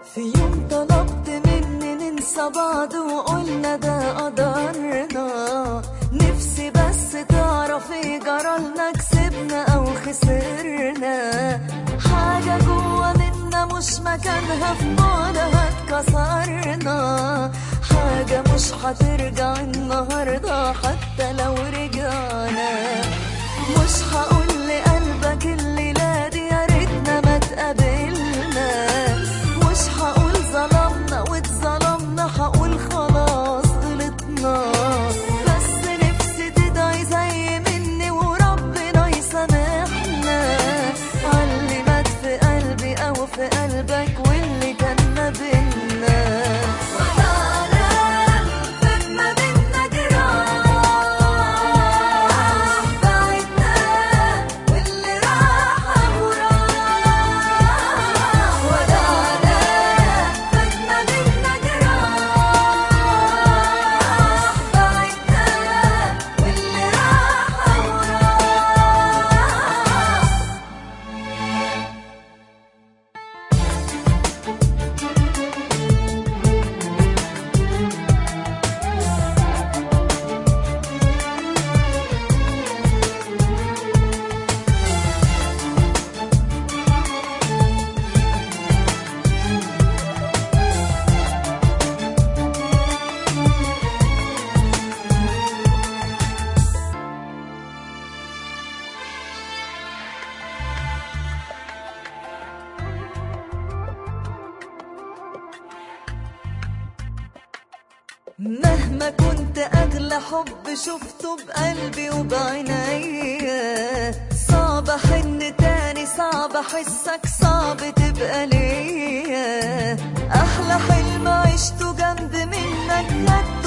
في يوم طلبت مني ننسى بعض وقلنا ده قدرنا نفسي بس تعرفي جرالنا كسبنا او خسرنا حاجة جوا منا مش مكانها في بعدها اتكسرنا حاجة مش هترجع النهاردة حتى لو رجعنا مش هقول لقلبك الليلة دي يا ريتنا ما تقابلنا مش هقول ظلمنا واتظلمنا هقول خلاص غلطنا بس نفسي تدعي زي مني وربنا يسامحنا علي مات في قلبي او في قلبك واللي كان ما بينا ولا فات ما بينا جراح بعدنا واللي راح أهو راح ولا فات ما بينا جراح بعدنا واللي راح أهو راح مهما كنت أغلى حب شفته بقلبي وبعينيا صعب أحن تاني صعب أحسك صعب تبقى ليا أحلى حلم عشته جنب منك خدت